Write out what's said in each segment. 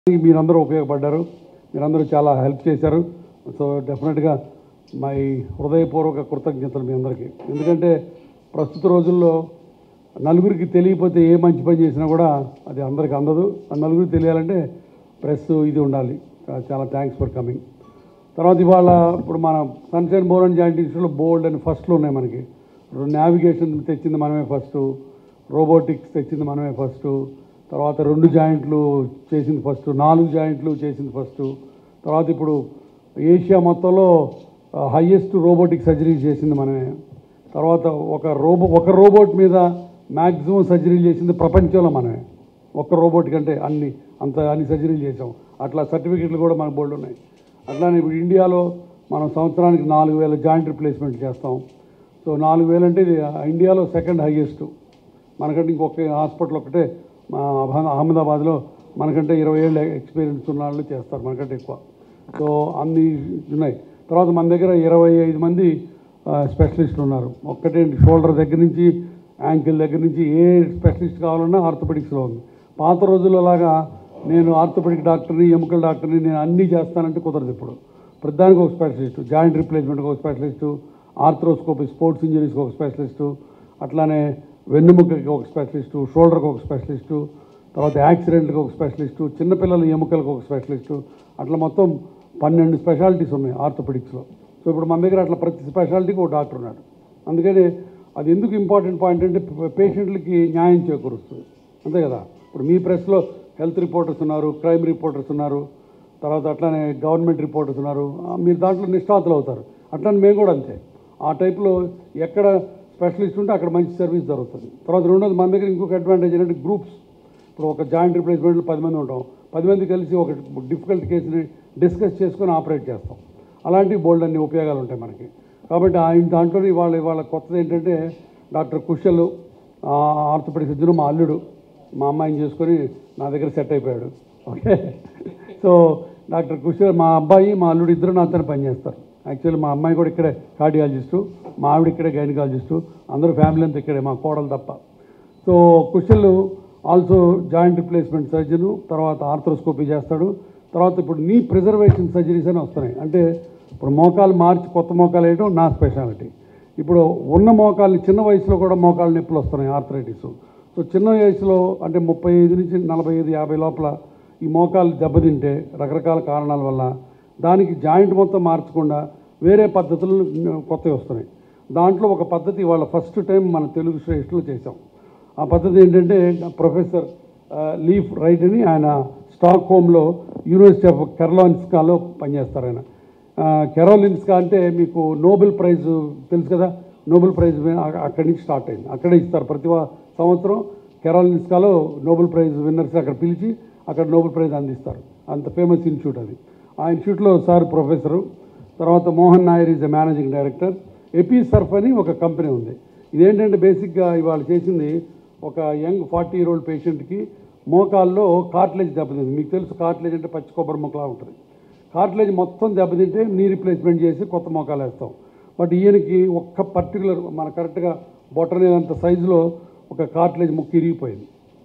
మీరందరూ ఉపయోగపడ్డారు మీరందరూ చాలా హెల్ప్ చేశారు సో డెఫినెట్గా మా ఈ హృదయపూర్వక కృతజ్ఞతలు మీ అందరికీ ఎందుకంటే ప్రస్తుత రోజుల్లో నలుగురికి తెలియకపోతే ఏ మంచి పని చేసినా కూడా అది అందరికి అందదు ఆ నలుగురికి తెలియాలంటే ప్రెస్ ఇది ఉండాలి చా- చాలా థ్యాంక్స్ ఫర్ కమింగ్ తర్వాత ఇవాళ ఇప్పుడు మన సన్షైన్ బోర్ అండ్ జాయింట్ ఇన్స్టిట్యూట్లో బోల్డ్ అని ఫస్ట్లో ఉన్నాయి మనకి నావిగేషన్ తెచ్చింది మనమే ఫస్ట్ రోబోటిక్స్ తెచ్చింది మనమే ఫస్ట్ తర్వాత రెండు జాయింట్లు చేసింది ఫస్ట్ నాలుగు జాయింట్లు చేసింది ఫస్ట్ తర్వాత ఇప్పుడు ఏషియా మొత్తంలో హయ్యెస్ట్ రోబోటిక్ సర్జరీ చేసింది మనమే తర్వాత ఒక రోబో ఒక రోబోట్ మీద మ్యాక్సిమం సర్జరీలు చేసింది ప్రపంచంలో మనమే ఒక్క రోబోట్ కంటే అన్ని అంత అన్ని సర్జరీలు చేసాం అట్లా సర్టిఫికెట్లు కూడా మనకు బోల్డ్ ఉన్నాయి అట్లానే ఇప్పుడు ఇండియాలో మనం సంవత్సరానికి నాలుగు వేల జాయింట్ రిప్లేస్మెంట్ చేస్తాం సో నాలుగు వేలు అంటే ఇది ఇండియాలో సెకండ్ హైయెస్ట్ మనకంటే ఇంకొక హాస్పిటల్ ఒకటే మా అహ- అహ్మదాబాద్లో మనకంటే ఇరవై ఏళ్ళ ఎక్స్పీరియన్స్ ఉన్న వాళ్ళు చేస్తారు మనకంటే ఎక్కువ సో అన్ని ఉన్నాయి తర్వాత మన దగ్గర ఇరవై ఐదు మంది స్పెషలిస్టులు ఉన్నారు ఒక్కటేంటి షోల్డర్ దగ్గర నుంచి యాంకిల్ దగ్గర నుంచి ఏ స్పెషలిస్ట్ కావాలన్నా ఆర్థోపెడిక్స్లో ఉంది పాత రోజుల్లో లాగా నేను ఆర్థోపెడిక్ డాక్టర్ని ఎముకల డాక్టర్ని నేను అన్నీ చేస్తానంటే కుదరదు ఇప్పుడు ప్రతిదానికి ఒక స్పెషలిస్ట్ జాయింట్ రిప్లేస్మెంట్కి ఒక స్పెషలిస్టు ఆర్థ్రోస్కోపీ స్పోర్ట్స్ ఇంజరీస్కి ఒక స్పెషలిస్టు అట్లానే వెన్నుముకకి ఒక స్పెషలిస్టు షోల్డర్కి ఒక స్పెషలిస్టు తర్వాత యాక్సిడెంట్కి ఒక స్పెషలిస్టు చిన్నపిల్లల ఎముకలకు ఒక స్పెషలిస్టు అట్లా మొత్తం పన్నెండు స్పెషాలిటీస్ ఉన్నాయి ఆర్థోపెడిక్స్లో సో ఇప్పుడు మన దగ్గర అట్లా ప్రతి స్పెషాలిటీకి ఒక డాక్టర్ ఉన్నాడు అందుకని అది ఎందుకు ఇంపార్టెంట్ పాయింట్ అంటే పేషెంట్లకి న్యాయం చేకూరుస్తుంది అంతే కదా ఇప్పుడు మీ ప్రెస్లో హెల్త్ రిపోర్టర్స్ ఉన్నారు క్రైమ్ రిపోర్టర్స్ ఉన్నారు తర్వాత అట్లానే గవర్నమెంట్ రిపోర్టర్స్ ఉన్నారు ఆ, మీరు దాంట్లో నిష్ఠాతులు అవుతారు అట్లానే మేము కూడా అంతే ఆ టైప్లో ఎక్కడ స్పెషలిస్ట్ ఉంటే అక్కడ మంచి సర్వీస్ జరుగుతుంది తర్వాత రెండోది మన దగ్గర ఇంకొక అడ్వాంటేజ్ ఏంటంటే గ్రూప్స్ ఇప్పుడు ఒక జాయింట్ రిప్లేస్మెంట్లో పది మంది ఉంటాం పది మంది కలిసి ఒక డిఫికల్ట్ కేసుని డిస్కస్ చేసుకొని ఆపరేట్ చేస్తాం అలాంటి బోల్డ్ అన్ని ఉపయోగాలు ఉంటాయి మనకి కాబట్టి ఆయన దాంట్లో ఇవాళ ఇవాళ కొత్తది ఏంటంటే డాక్టర్ కుషల్ ఆర్థోపెడిక్ సర్జన్ మా అల్లుడు మా అమ్మాయిని చేసుకొని నా దగ్గర సెట్ అయిపోయాడు ఓకే సో డాక్టర్ కుషల్ మా అబ్బాయి మా అల్లుడు ఇద్దరు నాతో పనిచేస్తారు యాక్చువల్లీ మా అమ్మాయి కూడా ఇక్కడే కార్డియాలజిస్టు మా ఆవిడ ఇక్కడే గైనకాలజిస్టు అందరూ ఫ్యామిలీ అంతా ఇక్కడే మా కోడలు తప్ప so Kushal also joint replacement surgeon తర్వాత ఆర్థ్రోస్కోపీ చేస్తాడు తర్వాత ఇప్పుడు నీ ప్రిజర్వేషన్ సర్జరీస్ అని వస్తున్నాయి అంటే ఇప్పుడు మోకాలు మార్చి కొత్త మోకాలు వేయడం నా స్పెషాలిటీ ఇప్పుడు ఉన్న మోకాలు చిన్న వయసులో కూడా మోకాలు నొప్పులు వస్తున్నాయి ఆర్థరైటిస్ సో చిన్న వయసులో అంటే ముప్పై ఐదు నుంచి నలభై ఐదు యాభై లోపల ఈ మోకాలు దెబ్బతింటే రకరకాల కారణాల వల్ల దానికి జాయింట్ మొత్తం మార్చకుండా వేరే పద్ధతులు కొత్తవి వస్తున్నాయి దాంట్లో ఒక పద్ధతి వాళ్ళ ఫస్ట్ టైం మన తెలుగు శ్రేష్ఠులు చేశాం ఆ పద్ధతి ఏంటంటే ప్రొఫెసర్ ఆ, లీఫ్ రైట్ అని ఆయన స్టాక్ హోమ్లో యూనివర్సిటీ ఆఫ్ కెరలాన్స్కాలో పనిచేస్తారు ఆయన ఆ, కెరోలిన్స్కా అంటే మీకు నోబెల్ ప్రైజ్ తెలుసు కదా నోబెల్ ప్రైజ్ అ- అక్కడి నుంచి స్టార్ట్ అయింది అక్కడే ఇస్తారు ప్రతి వా- సంవత్సరం కెరోలిన్స్కాలో నోబెల్ ప్రైజ్ విన్నర్స్ అక్కడ పిలిచి అక్కడ నోబెల్ ప్రైజ్ అందిస్తారు అంత ఫేమస్ ఇన్స్టిట్యూట్ అది ఆ ఇన్స్టిట్యూట్లో సార్ ప్రొఫెసరు తర్వాత Mohan Nair is the managing director AP surf అని ఒక కంపెనీ ఉంది ఇదేంటంటే బేసిక్గా ఇవాళ చేసింది ఒక యంగ్ ఫార్టీ ఇయర్ ఓల్డ్ పేషెంట్కి మోకాల్లో కార్ట్లేజ్ దెబ్బతింది మీకు తెలుసు కార్ట్లేజ్ అంటే పచ్చి కొబ్బరి మొక్కలా ఉంటుంది కార్ట్లేజ్ మొత్తం దెబ్బతింటే నీ రీప్లేస్మెంట్ చేసి కొత్త మోకాలు వేస్తాం బట్ ఈయనకి ఒక్క పర్టికులర్ మన కరెక్ట్గా బొట్టనేంత సైజులో ఒక కార్ట్లేజ్ ముక్క ఇరిగిపోయింది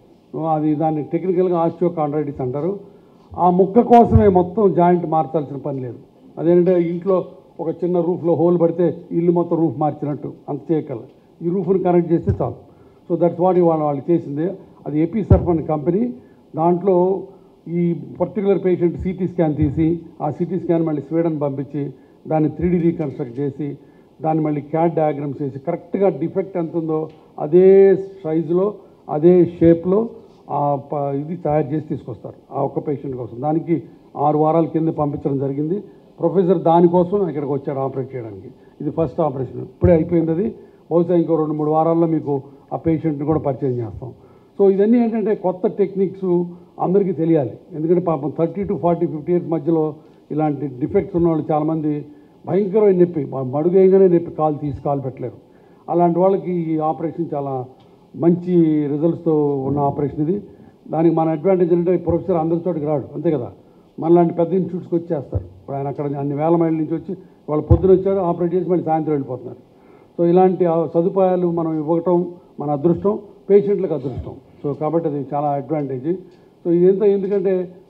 అది దాన్ని టెక్నికల్గా ఆస్టియో కాండ్రైటిస్ అంటారు ఆ ముక్క కోసమే మొత్తం జాయింట్ మార్చాల్సిన పని లేదు అదేంటంటే ఇంట్లో ఒక చిన్న రూఫ్లో హోల్ పడితే ఇల్లు మొత్తం రూఫ్ మార్చినట్టు అంత చేయగల ఈ రూఫ్ని కనెక్ట్ చేస్తే చాలు సో దట్స్ వాట్ ఇవాళ వాళ్ళు చేసింది అది ఏపీ సర్ఫ్ అనే కంపెనీ దాంట్లో ఈ పర్టికులర్ పేషెంట్ సిటీ స్కాన్ తీసి ఆ సిటీ స్కాన్ మళ్ళీ స్వీడన్ పంపించి దాన్ని త్రీ డీ రీకన్స్ట్రక్ట్ చేసి దాన్ని మళ్ళీ క్యాట్ డయాగ్రామ్స్ చేసి కరెక్ట్గా డిఫెక్ట్ ఎంత ఉందో అదే సైజులో అదే షేప్లో ఆ ప- ఇది తయారు చేసి తీసుకొస్తారు ఆ ఒక్క పేషెంట్ కోసం దానికి ఆరు వారాల కింద పంపించడం జరిగింది ప్రొఫెసర్ దానికోసం ఇక్కడికి వచ్చాడు ఆపరేట్ చేయడానికి ఇది ఫస్ట్ ఆపరేషన్ ఇప్పుడే అయిపోయింది అది బహుశా ఇంకో రెండు మూడు వారాల్లో మీకు ఆ పేషెంట్ని కూడా పరిచయం చేస్తాం సో ఇవన్నీ ఏంటంటే కొత్త టెక్నిక్స్ అందరికీ తెలియాలి ఎందుకంటే పాపం thirty to forty fifty years మధ్యలో ఇలాంటి డిఫెక్ట్స్ ఉన్న వాళ్ళు చాలామంది భయంకరమైన నొప్పి మడుగు వేయగానే నొప్పి కాలు తీసి కాలు పెట్టలేరు అలాంటి వాళ్ళకి ఈ ఆపరేషన్ చాలా మంచి రిజల్ట్స్తో ఉన్న ఆపరేషన్ ఇది దానికి మన అడ్వాంటేజ్ ఏంటంటే ఈ ప్రొఫెసర్ అందరి చోటికి రాడు అంతే కదా మనలాంటి పెద్ద ఇన్స్టిట్యూట్స్కి వచ్చేస్తారు ఇప్పుడు ఆయన అక్కడ అన్ని వేల మైళ్ళ నుంచి వచ్చి వాళ్ళు పొద్దున వచ్చాడు ఆపరేట్ చేసి మళ్ళీ సాయంత్రం వెళ్ళిపోతున్నారు సో ఇలాంటి ఆ సదుపాయాలు మనం ఇవ్వటం మన అదృష్టం పేషెంట్లకు అదృష్టం సో కాబట్టి అది చాలా అడ్వాంటేజ్ సో ఇదంతా ఎందుకంటే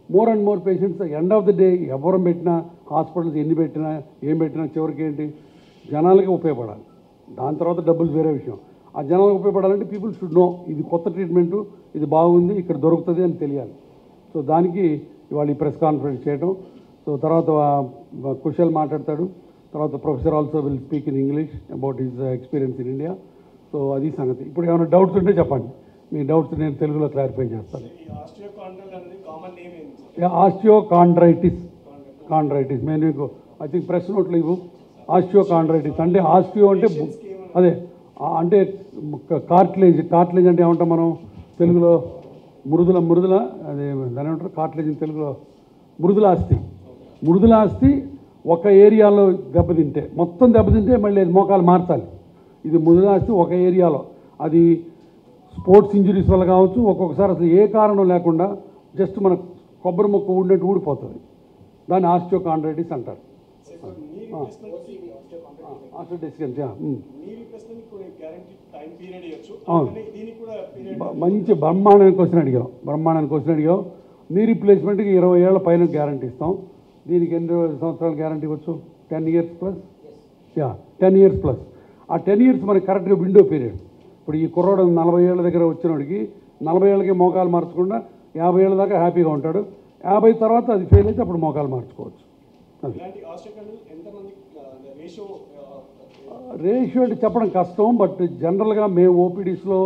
more and more patients end of the day ఎవరం పెట్టినా హాస్పిటల్స్ ఎన్ని పెట్టినా ఏం పెట్టినా చివరికి ఏంటి జనాలకి ఉపయోగపడాలి దాని తర్వాత డబ్బులు వేరే విషయం ఆ జనాలకు ఉపయోగపడాలంటే పీపుల్ షుడ్ నో ఇది కొత్త ట్రీట్మెంటు ఇది బాగుంది ఇక్కడ దొరుకుతుంది అని తెలియాలి సో దానికి ఇవాళ ఈ ప్రెస్ కాన్ఫరెన్స్ చేయడం సో తర్వాత ఆ, కుశల్ మాట్లాడతాడు తర్వాత professor also will speak in English about his experience in India so అది సంగతి ఇప్పుడు ఏమైనా డౌట్స్ ఉంటే చెప్పండి మీ డౌట్స్ నేను తెలుగులో క్లారిఫై చేస్తాను ఈ ఆస్ట్రియోకాండ్రల్ అనేది కామన్ నేమ్ ఏంటి సార్ ఆస్టియో కాండ్రైటిస్ కాండ్రైటిస్ నేను మీకు ఐ థింక్ ప్రెస్ నోట్లు ఇవ్వు ఆస్టియో కాండ్రైటిస్ అంటే ఆస్టియో అంటే బు- అదే ఆ అంటే కార్ట్లేజ్ కార్ట్లేజ్ అంటే ఏమంటాం మనం తెలుగులో మృదుల మృదుల అదే దాని ఏమంటారు కార్ట్లేజ్ in తెలుగులో మృదుల ఆస్తి మృదుల ఆస్తి ఒక ఏరియాలో దెబ్బతింటే మొత్తం దెబ్బతింటే మళ్ళీ అది మోకాలు మార్చాలి ఇది మృదుల ఆస్తి ఒక ఏరియాలో అది స్పోర్ట్స్ ఇంజరీస్ వల్ల కావచ్చు ఒక్కొక్కసారి అసలు ఏ కారణం లేకుండా జస్ట్ మన కొబ్బరి మొక్క ఊడినట్టు ఊడిపోతుంది దాన్ని ఆస్టియోకాండ్రైటిస్ అంటారు సో ఇప్పుడు నీ రీప్లేస్మెంట్ ఆస్టియోడిస్కెన్స్ నీ రీప్లేస్మెంట్ కొన్ని గ్యారంటీ టైం పీరియడ్ ఇవ్వచ్చు అవును. కానీ దీనికి కూడా పీరియడ్ మంచి బ్రహ్మాండమైన క్వశ్చన్ అడిగాం బ్రహ్మాండమైన క్వశ్చన్ అడిగాం నీ రీప్లేస్మెంట్కి ఇరవై ఏళ్ళ పైన గ్యారంటీ ఇస్తాం దీనికి ఎన్ని సంవత్సరాలు గ్యారంటీ ఇవ్వచ్చు ten years plus yeah ten years plus ఆ టెన్ ఇయర్స్ మనకి కరెక్ట్గా విండో పీరియడ్ ఇప్పుడు ఈ కుర్రోడు నలభై ఏళ్ళ దగ్గర వచ్చినోడికి నలభై ఏళ్ళకి మోకాలు మార్చకుండా యాభై ఏళ్ళ దాకా హ్యాపీగా ఉంటాడు యాభై తర్వాత అది ఫెయిల్ అయితే అప్పుడు మోకాలు మార్చుకోవచ్చు అది ఇలాంటి ఆస్ట్రియోకాండ్రల్ ఎంతమంది రేషియో రేషియో అంటే చెప్పడం కష్టం బట్ జనరల్గా మేము ఓపీడీస్లో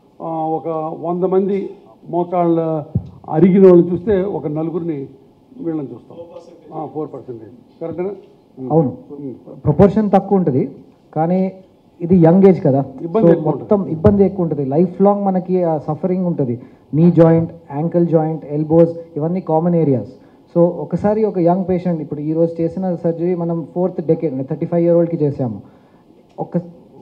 ఒక వంద మంది మోకాళ్ళ అరిగిన వాళ్ళని చూస్తే ఒక నలుగురిని వీళ్ళని చూస్తాం ఫోర్ పర్సెంటేజ్ కరెక్టేనా అవును ప్రపోర్షన్ తక్కువ ఉంటుంది కానీ ఇది యంగ్ ఏజ్ కదా ఇబ్బంది So, ఎక్కువ ఉంటుంది. మొత్తం ఇబ్బంది ఎక్కువ ఉంటుంది లైఫ్ లాంగ్ మనకి ఆ సఫరింగ్ ఉంటుంది knee joint ankle joint elbows ఇవన్నీ కామన్ ఏరియాస్ సో ఒకసారి ఒక యంగ్ పేషెంట్ ఇప్పుడు ఈ రోజు చేసిన సర్జరీ మనం fourth decade thirty five year ఓల్డ్కి చేసాము ఒక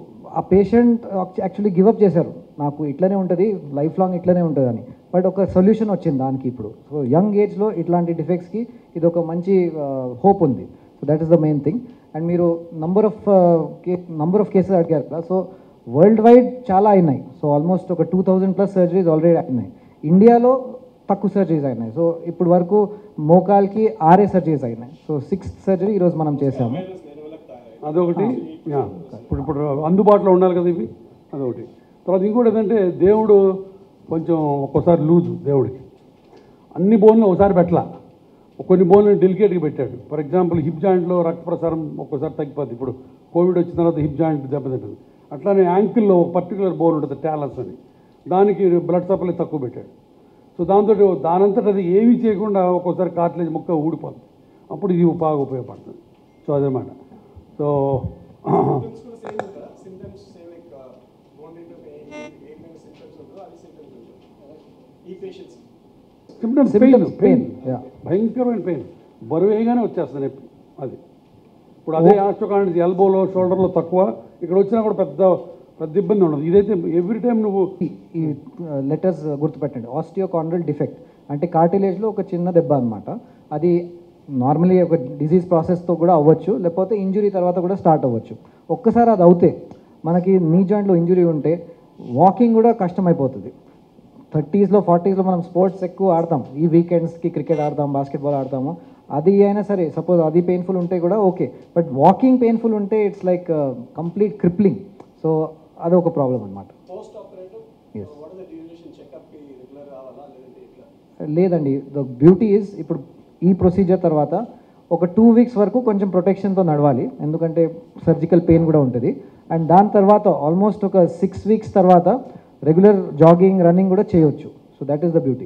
ఆ పేషెంట్ యాక్చువల్లీ గివప్ చేశారు నాకు ఇట్లనే ఉంటుంది లైఫ్ లాంగ్ ఇట్లనే ఉంటుంది అని బట్ ఒక సొల్యూషన్ వచ్చింది దానికి ఇప్పుడు సో యంగ్ ఏజ్లో ఇట్లాంటి డిఫెక్ట్స్కి ఇది ఒక మంచి హోప్ ఉంది so that is the main thing and మీరు number of number of cases అడిగారు కదా సో వరల్డ్ వైడ్ చాలా అయినాయి సో ఆల్మోస్ట్ ఒక two thousand plus surgeries already అయినాయి ఇండియాలో తక్కువ సర్జరీస్ అయినాయి సో ఇప్పుడు వరకు మోకాల్కి ఆరే సర్జరీస్ అయినాయి సో సిక్స్త్ సర్జరీ ఈరోజు మనం చేసాము నేను వాళ్ళకి తయారై అదొకటి యా. ఇప్పుడు ఇప్పుడు అందుబాటులో ఉండాలి కదా ఇవి అదొకటి తర్వాత ఇంకోటి ఏంటంటే దేవుడు కొంచెం ఒక్కోసారి లూజు దేవుడికి అన్ని బోన్లు ఒకసారి పెట్టలా కొన్ని బోన్లు డెలికేట్గా పెట్టాడు ఫర్ ఎగ్జాంపుల్ హిప్ జాయింట్లో రక్త ప్రసారం ఒక్కోసారి తగ్గిపోద్ది ఇప్పుడు కోవిడ్ వచ్చిన తర్వాత హిప్ జాయింట్ దెబ్బతింటుంది అట్లానే యాంకిల్లో ఒక పర్టికులర్ బోన్ ఉంటుంది టాలస్ అని దానికి బ్లడ్ సప్లై తక్కువ పెట్టాడు సో దాంతో దానంతట అది ఏమీ చేయకుండా ఒక్కోసారి కార్ట్లేజ్ ముక్క ఊడిపోతుంది అప్పుడు ఇది బాగా ఉపయోగపడుతుంది సో అదనమాట సో సిమ్టమ్స్ కూడా సేమ్ ఉంటుందా symptoms same like bone rate ఏమైనా సిమ్టమ్స్ ఉంటుందో అది సిమ్టమ్స్ ఉంటుంది ఈ patients symptoms pain Symptoms, pain pain, yeah. భయంకరమైన పెయిన్ బరువేగానే వచ్చేస్తుంది నొప్పి అది ఇప్పుడు అదే ఆస్టోకాండిస్ ఎల్బోలో షోల్డర్లో తక్కువ ఇక్కడ వచ్చినా కూడా పెద్ద పెద్ద ఇబ్బంది ఉండదు ఇదైతే ఎవ్రీ టైం నువ్వు ఈ- ఈ లెటర్స్ గుర్తుపెట్టండి ఆస్టియోకాండ్రల్ డిఫెక్ట్ అంటే కార్టిలేజ్లో ఒక చిన్న దెబ్బ అనమాట అది నార్మలీ ఒక డిసీజ్ ప్రాసెస్తో కూడా అవ్వచ్చు లేకపోతే ఇంజురీ తర్వాత కూడా స్టార్ట్ అవ్వచ్చు ఒక్కసారి అది అవుతే మనకి నీ జాయింట్లో ఇంజురీ ఉంటే వాకింగ్ కూడా కష్టమైపోతుంది థర్టీస్లో ఫార్టీస్లో మనం స్పోర్ట్స్ ఎక్కువ ఆడతాం ఈ వీకెండ్స్కి క్రికెట్ ఆడతాం బాస్కెట్బాల్ ఆడతాము అది అయినా సరే సపోజ్ అది పెయిన్ఫుల్ ఉంటే కూడా ఓకే బట్ వాకింగ్ పెయిన్ఫుల్ ఉంటే it's like complete crippling so అది ఒక ప్రాబ్లం అనమాట post operative Yes. What is the duration చెకప్కి రెగ్యులర్ రావాలా లేదంటే ఇట్లా లేదండి ద బ్యూటీ ఈజ్ ఇప్పుడు ఈ ప్రొసీజర్ తర్వాత ఒక టూ వీక్స్ వరకు కొంచెం ప్రొటెక్షన్తో నడవాలి ఎందుకంటే సర్జికల్ పెయిన్ కూడా ఉంటుంది అండ్ దాని తర్వాత ఆల్మోస్ట్ ఒక సిక్స్ వీక్స్ తర్వాత రెగ్యులర్ జాగింగ్ రన్నింగ్ కూడా చేయొచ్చు so that is the beauty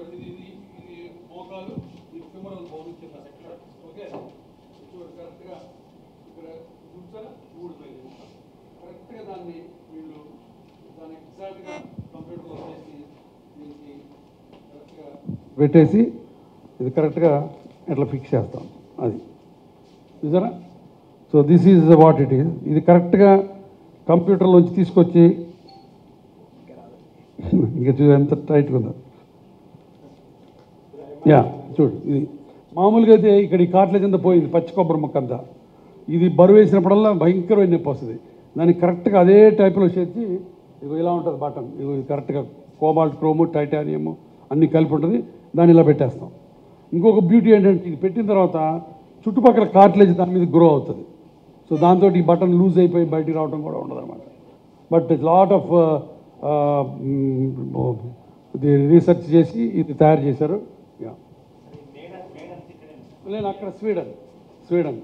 పెట్టేసి ఇది కరెక్ట్గా ఇట్లా ఫిక్స్ చేస్తాం అది చూసారా so this is what it is ఇది కరెక్ట్గా కంప్యూటర్లోంచి తీసుకొచ్చి ఇంకా చూ ఎంత టైట్గా ఉందో యా చూడు ఇది మామూలుగా అయితే ఇక్కడ ఈ కాట్ల కింద పోయింది పచ్చి కొబ్బరి ముక్క అంతా ఇది బరువు వేసినప్పుడల్లా భయంకరమైన నొప్పి వస్తుంది దానికి కరెక్ట్గా అదే టైప్లో చేసి ఇగో ఇలా ఉంటుంది బాటం ఇగో ఇది కరెక్ట్గా కోబాల్ట్ క్రోము టైటానియము అన్నీ కలిపి ఉంటుంది దాన్ని ఇలా పెట్టేస్తాం ఇంకొక బ్యూటీ ఏంటంటే ఇది పెట్టిన తర్వాత చుట్టుపక్కల కార్టిలేజ్ దాని మీద గ్రో అవుతుంది సో దాంతో ఈ బటన్ లూజ్ అయిపోయి బయటికి రావడం కూడా ఉండదు అనమాట బట్ లాట్ ఆఫ్ ఇది రీసెర్చ్ చేసి ఇది తయారు చేశారు యా నేను అక్కడ స్వీడన్ స్వీడన్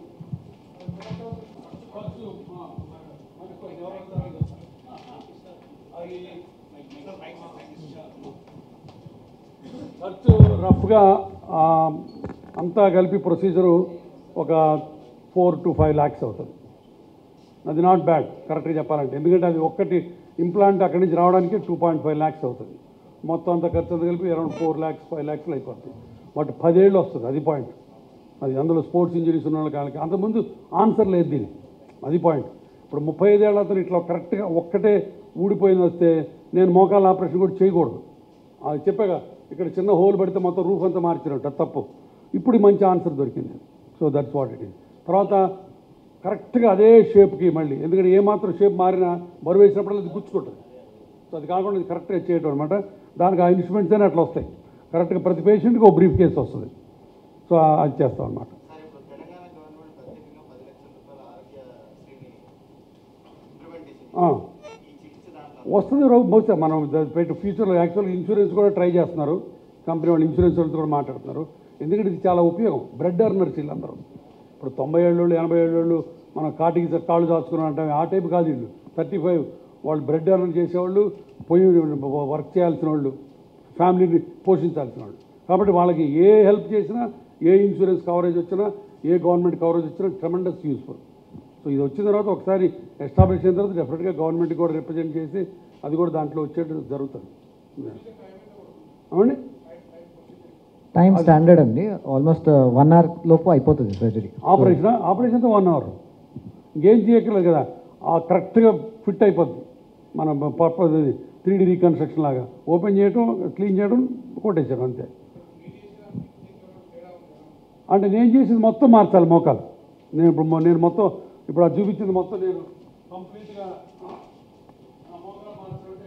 ఖర్చు రఫ్గా ఆ, అంతా కలిపి ప్రొసీజరు ఒక ఫోర్ టు ఫైవ్ ల్యాక్స్ అవుతుంది అది నాట్ బ్యాడ్ కరెక్ట్గా చెప్పాలంటే ఎందుకంటే అది ఒక్కటి ఇంప్లాంట్ అక్కడి నుంచి రావడానికి టూ పాయింట్ ఫైవ్ ల్యాక్స్ అవుతుంది మొత్తం అంత ఖర్చు అంతా కలిపి అరౌండ్ ఫోర్ ల్యాక్స్ ఫైవ్ ల్యాక్స్లో అయిపోతుంది బట్ పదేళ్ళు వస్తుంది అది పాయింట్ అది అందులో స్పోర్ట్స్ ఇంజరీస్ ఉన్న వాళ్ళకి వాళ్ళకి అంతకుముందు ఆన్సర్ లేదు దీనికి అది పాయింట్ ఇప్పుడు ముప్పై ఐదేళ్ల అతను ఇట్లా కరెక్ట్గా ఒక్కటే ఊడిపోయింది వస్తే నేను మోకాళ్ళ ఆపరేషన్ కూడా చేయకూడదు అది చెప్పాగా ఇక్కడ చిన్న హోల్ పడితే మొత్తం రూఫ్ అంతా మార్చినట్టు అది తప్పు ఇప్పుడు మంచి ఆన్సర్ దొరికింది so that's what it is తర్వాత కరెక్ట్గా అదే షేప్కి మళ్ళీ ఎందుకంటే ఏమాత్రం షేప్ మారినా బరువు వేసినప్పుడు అది గుచ్చుకుంటుంది సో అది కాకుండా ఇది కరెక్ట్గా చేయడం అనమాట దానికి ఆ ఇన్స్ట్రుమెంట్స్ అనే అట్లా వస్తాయి కరెక్ట్గా ప్రతి పేషెంట్కి ఒక బ్రీఫ్ కేసు వస్తుంది సో ఆ- అది చేస్తాం అనమాట సార్ ఇప్పుడు తెలంగాణ గవర్నమెంట్ ప్రత్యేకంగా పది లక్షల రూపాయల ఆరోగ్యశ్రీని ఇంప్లిమెంట్ చేసింది ఆ. ఈ చికిత్స దాంట్లో వస్తుంది రో- బహుశా మనం ద- పెట్టి ఫ్యూచర్లో యాక్చువల్గా ఇన్సూరెన్స్ కూడా ట్రై చేస్తున్నారు కంపెనీ వాళ్ళు ఇన్సూరెన్స్ వాళ్ళతో కూడా మాట్లాడుతున్నారు ఎందుకంటే ఇది చాలా ఉపయోగం బ్రెడ్ అర్నర్స్ వీళ్ళందరూ ఇప్పుడు తొంభై ఏళ్ళు ఎనభై ఏళ్ళు మనం కాటికి స- కాళ్ళు దాచుకున్నాం అంటే ఆ టైప్ కాదు వీళ్ళు థర్టీ ఫైవ్ వాళ్ళు బ్రెడ్ అర్నర్ చేసేవాళ్ళు పోయి వర్క్ చేయాల్సిన వాళ్ళు ఫ్యామిలీని పోషించాల్సిన వాళ్ళు కాబట్టి వాళ్ళకి ఏ హెల్ప్ చేసినా ఏ ఇన్సూరెన్స్ కవరేజ్ వచ్చినా ఏ గవర్నమెంట్ కవరేజ్ వచ్చినా ట్రెమెండస్ యూస్ఫుల్ సో ఇది వచ్చిన తర్వాత ఒకసారి ఎస్టాబ్లిష్ అయిన తర్వాత డెఫినెట్గా గవర్నమెంట్ కూడా రిప్రజెంట్ చేసి అది కూడా దాంట్లో వచ్చేట్టు జరుగుతుంది అవునండి టైం స్టాండర్డ్ అండి ఆల్మోస్ట్ వన్ అవర్ లోపు అయిపోతుంది సర్జరీ ఆపరేషన్ ఆపరేషన్తో వన్ అవర్ ఇంకేం చేయక్కర్లేదు కదా ఆ కరెక్ట్గా ఫిట్ అయిపోద్ది మన పర్పస్ త్రీ డీ రీకన్స్ట్రక్షన్ లాగా ఓపెన్ చేయడం క్లీన్ చేయడం కొట్టేసాడు అంతే అంటే నేను చేసింది మొత్తం మార్చాలి మోకాలు నేను ఇప్పుడు మొ- నేను మొత్తం ఇప్పుడు అది చూపించింది మొత్తం నేను కంప్లీట్గా ఆ మోకాలు మార్చాలంటే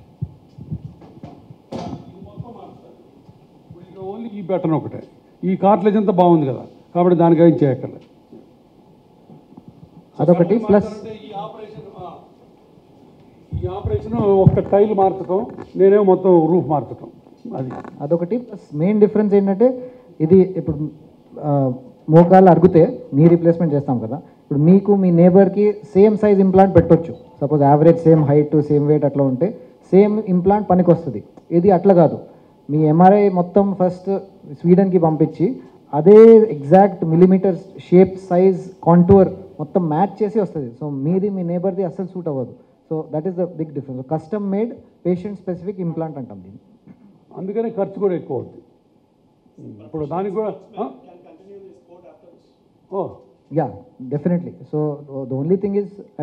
ఇది మొత్తం మార్చాలి ఇప్పుడు ఇక ఓన్లీ ఈ బటన్ ఒకటే ఈ కార్ట్లేజ్ అంతా బాగుంది కదా కాబట్టి దానికి ఏం చేయక్కర్లేదు అదొకటి ప్లస్ ఈ ఆపరేషన్ ఆ, ఈ ఆపరేషన్ ఒక్క టైల్ మార్చడం నేనేమో మొత్తం రూఫ్ మార్చడం అది అదొకటి ప్లస్ మెయిన్ డిఫరెన్స్ ఏంటంటే ఇది ఇప్పుడు ఆ, మోకాలు అరిగితే నీ రీప్లేస్మెంట్ చేస్తాం కదా ఇప్పుడు మీకు మీ నేబర్కి సేమ్ సైజ్ ఇంప్లాంట్ పెట్టొచ్చు suppose average same height same weight అట్లా ఉంటే సేమ్ ఇంప్లాంట్ పనికి వస్తుంది ఇది అట్లా కాదు మీ ఎంఆర్ఐ మొత్తం ఫస్ట్ స్వీడన్కి పంపించి అదే exact millimetre shape size contour మొత్తం మ్యాచ్ చేసి వస్తుంది సో మీది మీ నేబర్ది అస్సలు సూట్ అవ్వదు so that is the big difference custom made patient specific implant అంటాం దీన్ని అందుకనే ఖర్చు కూడా ఎక్కువ అవుతుంది ఇప్పుడు దానికి కూడా ఆ? can continue the sport after this. Oh Yeah, definitely. So uh, the only thing is